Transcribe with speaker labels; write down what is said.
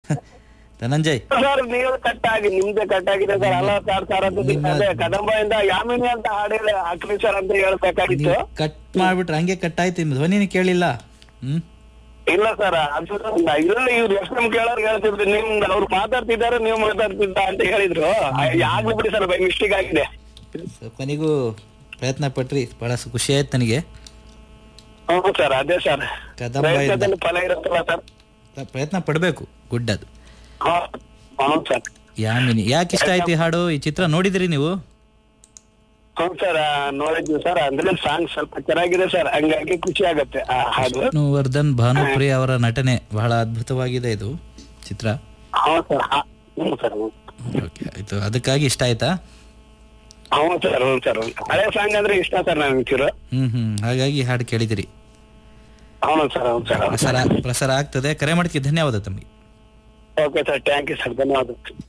Speaker 1: Dhananjay
Speaker 2: sir ನೀವು cut ಆಗಿ ನಿಮ್ದೆ ಕಟ್ ಆಗಿದೆ ಸರ್ ಅಲ್ಲ ಸರ್ ಸರ್ ಅಂತ
Speaker 1: ನಿಮ್ಮ-
Speaker 2: ಅದೇ ಕದಂಬದಿಂದ ಯಾಮಿನಿ ಅಂತ ಹಾಡಿದ್ರೆ ಹಾಕ್ಲಿ ಸರ್ ಅಂತ ಹೇಳ್ಬೇಕಾಗಿತ್ತು
Speaker 1: ನೀವು ಕಟ್ ಮಾಡ್ಬಿಟ್ರೆ ಹಂಗೆ ಕಟ್ ಆಯ್ತು ನಿಮ್ ಧ್ವನಿನೇ ಕೇಳಿಲ್ಲ ಹ್ಮ್
Speaker 2: ಇಲ್ಲ ಸರ್ ಅದು ಇಲ್ಲ ಇವ್ರು ಎಷ್ಟು ನಮ್ ಕೇಳೋರು ಹೇಳ್ತಿದ್ರು ನಿಮ್ ಅವ್ರು ಮಾತಾಡ್ತಿದ್ದಾರೆ ನೀವು ಮಾತಾಡ್ತಿದ್ದ ಅಂತ ಹೇಳಿದ್ರು ಆಗ್ಲಿ ಬಿಡಿ ಸರ್ ಮಿಸ್ಟೇಕ್ ಆಗಿದೆ
Speaker 1: ಸೊ, ಕೊನೆಗೂ ಪ್ರಯತ್ನ ಪಟ್ರಿ ಬಹಳ ಸು- ಖುಷಿ ಆಯ್ತು ನನಗೆ
Speaker 2: ಹ್ಞೂ ಸರ್ ಅದೇ ಸರ್
Speaker 1: ಕದಂಬ
Speaker 2: ಪ್ರಯತ್ನದಲ್ಲಿ ಫಲ ಇರುತ್ತಲ್ಲ ಸರ್
Speaker 1: ಪ್ರ- ಪ್ರಯತ್ನ ಪಡ್ಬೇಕು ಗುಡ್ ಅದು
Speaker 2: ಹ್ಞೂ ಸರ್
Speaker 1: ಯಾಮಿನಿ ಯಾಕೆ ಇಷ್ಟ ಆಯ್ತು ಈ ಹಾಡು ಈ ಚಿತ್ರ ನೋಡಿದಿರಿ ನೀವು
Speaker 2: ಹ್ಞೂ ಸರ್ ನೋಡಿದ್ವಿ ಸರ್ ಅಂದ್ರೆ ಸಾಂಗ್ ಸ್ವಲ್ಪ ಚೆನ್ನಾಗಿದೆ ಸರ್ ಹಂಗಾಗಿ ಖುಷಿ ಆಗತ್ತೆ ಆ ಹಾಡು
Speaker 1: ವಿಷ್ಣುವರ್ಧನ್ ಭಾನುಪ್ರಿಯ ಅವರ ನಟನೆ ಬಹಳ ಅದ್ಭುತವಾಗಿದೆ ಇದು ಚಿತ್ರ
Speaker 2: ಹ್ಞೂ ಸರ್ ಹ್ಞೂ ಸರ್ ಹ್ಞೂ
Speaker 1: ಓಕೆ ಆಯ್ತು ಅದಕ್ಕಾಗಿ ಇಷ್ಟ ಆಯ್ತಾ
Speaker 2: ಹ್ಞೂ ಸರ್ ಹ್ಞೂ ಸರ್ ಹಳೆ ಸಾಂಗ್ ಅಂದ್ರೆ ಇಷ್ಟ ಸರ್ ನನಗೆ ಚೂರು
Speaker 1: ಹ್ಮ್ ಹ್ಮ್ ಹಾಗಾಗಿ ಈ ಹಾಡು ಕೇಳಿದಿರಿ
Speaker 2: ಹೌದು ಸರ್ ಹೌದು ಸರ್
Speaker 1: ಪ್ರಸಾರ ಪ್ರಸಾರ ಆಗ್ತದೆ ಕರೆ ಮಾಡಿದ್ದಕ್ಕೆ ಧನ್ಯವಾದ ತಮಗೆ
Speaker 2: okay sir thank you sir ಧನ್ಯವಾದ